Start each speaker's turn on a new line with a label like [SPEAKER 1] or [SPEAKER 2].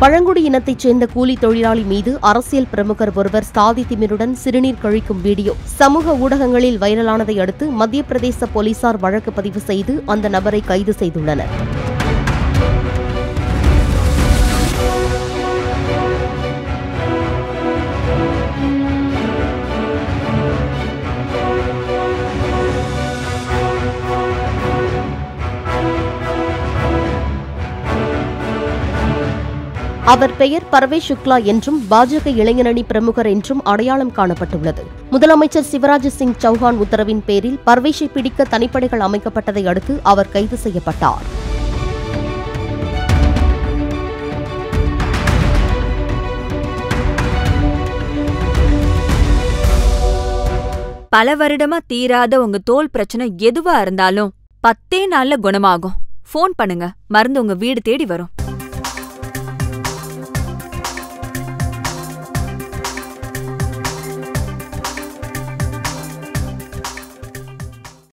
[SPEAKER 1] பழங்குடி இனத்தைச் சேர்ந்த கூலி தொழிலாளி மீது அரசியல் பிரமுகர் ஒருவர் சாதி திமிருடன் சிறுநீர் கழிக்கும் வீடியோ சமூக ஊடகங்களில் வைரலானதை அடுத்து மத்திய பிரதேச போலீசார் வழக்கு பதிவு செய்து அந்த நபரை கைது செய்துள்ளனர் அவர் பெயர் பர்வேஷ் சுக்லா என்றும் பாஜக இளைஞரணி பிரமுகர் என்றும் அடையாளம் காணப்பட்டுள்ளது முதலமைச்சர் சிவராஜ் சிங் சௌஹான் உத்தரவின் பேரில் பர்வேஷை பிடிக்க தனிப்படைகள் அமைக்கப்பட்டதை அடுத்து அவர் கைது செய்யப்பட்டார்
[SPEAKER 2] பல வருடமா தீராத உங்க தோல் பிரச்சனை எதுவா இருந்தாலும் பத்தே நாள்ல குணமாகும் ஃபோன் பண்ணுங்க மருந்து உங்க வீடு தேடி வரும்